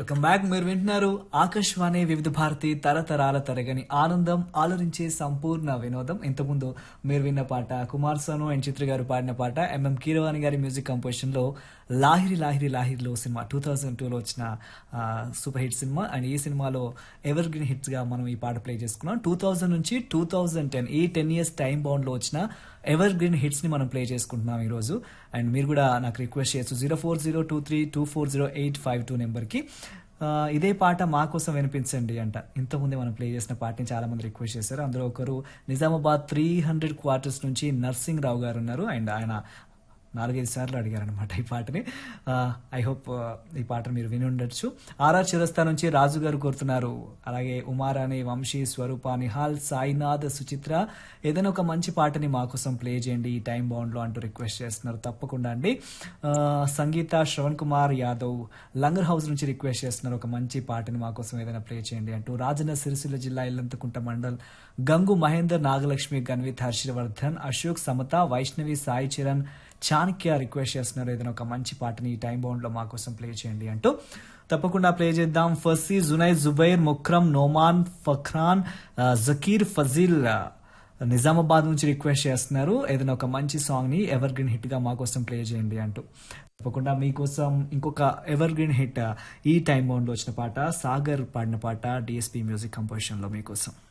welcome back మీరు వింటున్నారు ఆకాశవాణి వివిధ భారతి తరతరాల తరగని ఆనందం ఆలరించే సంపూర్ణ వినోదం ఇంతకుముందు మీరు విన్న పాట కుమార్ సోను అండ్ చిత్ర గారు పాడిన పాట ఎంఎం కీరవాణి గారి మ్యూజిక్ కంపోజిషన్ లో లాహిరి లాహిరి లాహిరిలో సినిమా టూ థౌజండ్ టూలో వచ్చిన ఆ, సూపర్ హిట్ సినిమా అండ్ ఈ సినిమాలో ఎవర్ గ్రీన్ హిట్స్ గా మనం ఈ పాట ప్లే చేసుకున్నాం టూ థౌజండ్ నుంచి టూ థౌజండ్ టెన్ ఈ టెన్ ఇయర్స్ టైం బౌండ్ లో వచ్చిన ఎవర్ గ్రీన్ హిట్స్ ని మనం ప్లే చేసుకుంటున్నాం ఈ రోజు అండ్ మీరు కూడా నాకు రిక్వెస్ట్ చేయొచ్చు zero four zero two three two four zero eight five two నెంబర్కి ఆ, ఇదే పాట మా కోసం వినిపించండి అంట ఇంతకుముందే మనం ప్లే చేసిన పాటని చాలా మంది రిక్వెస్ట్ చేశారు అందులో ఒకరు నిజామాబాద్ త్రీ హండ్రెడ్ క్వార్టర్స్ నుంచి నర్సింగ్ రావు గారు ఉన్నారు అండ్ ఆయన నాలుగైదు సార్లు అడిగారు అనమాట ఈ పాటని ఐ హోప్ ఈ పాట మీరు విని ఉండొచ్చు ఆర్ఆర్ చిరస్తా నుంచి రాజు గారు కోరుతున్నారు అలాగే ఉమారాణి వంశీ స్వరూప నిహాల్ సాయినాథ్ సుచిత్ర ఏదైనా ఒక మంచి పాటని మా కోసం ప్లే చేయండి ఈ టైం బౌండ్ లో అంటూ రిక్వెస్ట్ చేస్తున్నారు తప్పకుండా అండి ఆ, సంగీత శ్రవణ్ కుమార్ యాదవ్ లంగర్ హౌస్ నుంచి రిక్వెస్ట్ చేస్తున్నారు ఒక మంచి పాటని మా కోసం ఏదైనా ప్లే చేయండి అంటూ రాజన్న సిరిసిల్ల జిల్లా ఇల్లంతకుంట మండల్ గంగు మహేందర్ నాగలక్ష్మి గన్విత్ హర్షవర్ధన్ అశోక్ సమత వైష్ణవి సాయి చరణ్ చాణక్య రిక్వెస్ట్ చేస్తున్నారు ఏదైనా ఒక మంచి పాటని ఈ టైం బౌండ్ లో మా కోసం ప్లే చేయండి అంటూ తప్పకుండా ప్లే చేద్దాం ఫసీ జునై జుబైర్ ముక్రమ్ నోమాన్ ఫఖ్రాన్ ఆ, జకీర్ ఫజీల్ ఆ, నిజామాబాద్ నుంచి రిక్వెస్ట్ చేస్తున్నారు ఏదైనా ఒక మంచి సాంగ్ ని ఎవర్ గ్రీన్ హిట్ గా మా కోసం ప్లే చేయండి అంటూ తప్పకుండా మీకోసం ఇంకొక ఎవర్ గ్రీన్ హిట్ ఈ టైం బౌండ్ లో వచ్చిన పాట సాగర్ పాడిన పాట డిఎస్పి మ్యూజిక్ కంపోజిషన్ లో మీకోసం